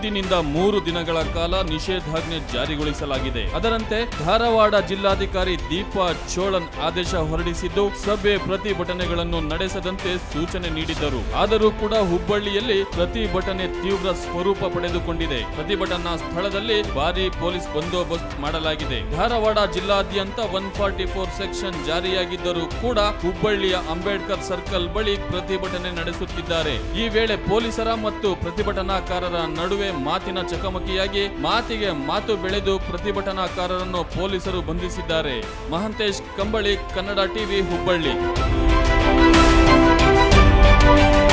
ಇಂದಿನಿಂದ ಮೂರು ದಿನಗಳ ಕಾಲ ನಿಷೇಧಾಜ್ಞೆ ಜಾರಿಗೊಳಿಸಲಾಗಿದೆ ಅದರಂತೆ ಧಾರವಾಡ ಜಿಲ್ಲಾಧಿಕಾರಿ ದೀಪಾ ಚೋಳನ್ ಆದೇಶ ಹೊರಡಿಸಿದ್ದು ಸಭೆ ಪ್ರತಿಭಟನೆಗಳನ್ನು ನಡೆಸದಂತೆ ಸೂಚನೆ ನೀಡಿದ್ದರು ಆದರೂ ಕೂಡ ಹುಬ್ಬಳ್ಳಿಯಲ್ಲಿ ಪ್ರತಿಭಟನೆ ತೀವ್ರ ಸ್ವರೂಪ ಪಡೆದುಕೊಂಡಿದೆ ಪ್ರತಿಭಟನಾ ಸ್ಥಳದಲ್ಲಿ ಭಾರಿ ಪೊಲೀಸ್ ಬಂದೋಬಸ್ತ್ ಮಾಡಲಾಗಿದೆ ಧಾರವಾಡ ಜಿಲ್ಲಾದ್ಯಂತ ಒನ್ ಫಾರ್ಟಿ ಫೋರ್ ಸೆಕ್ಷನ್ ಜಾರಿಯಾಗಿದ್ದರೂ ಕೂಡ ಹುಬ್ಬಳ್ಳಿಯ ಅಂಬೇಡ್ಕರ್ ಸರ್ಕಲ್ ಬಳಿ ಪ್ರತಿಭಟನೆ ನಡೆಸುತ್ತಿದ್ದಾರೆ ಈ ವೇಳೆ ಪೊಲೀಸರ ಮತ್ತು ಪ್ರತಿಭಟನಾಕಾರರ ನಡುವೆ ಮಾತಿನ ಚಕಮಕಿಯಾಗಿ ಮಾತಿಗೆ ಮಾತು ಬೆಳೆದು ಪ್ರತಿಭಟನಾಕಾರರನ್ನು ಪೊಲೀಸರು ಬಂಧಿಸಿದ್ದಾರೆ ಮಹಂತೇಶ್ ಕಂಬಳಿ ಕನ್ನಡ ಟಿವಿ ಹುಬ್ಬಳ್ಳಿ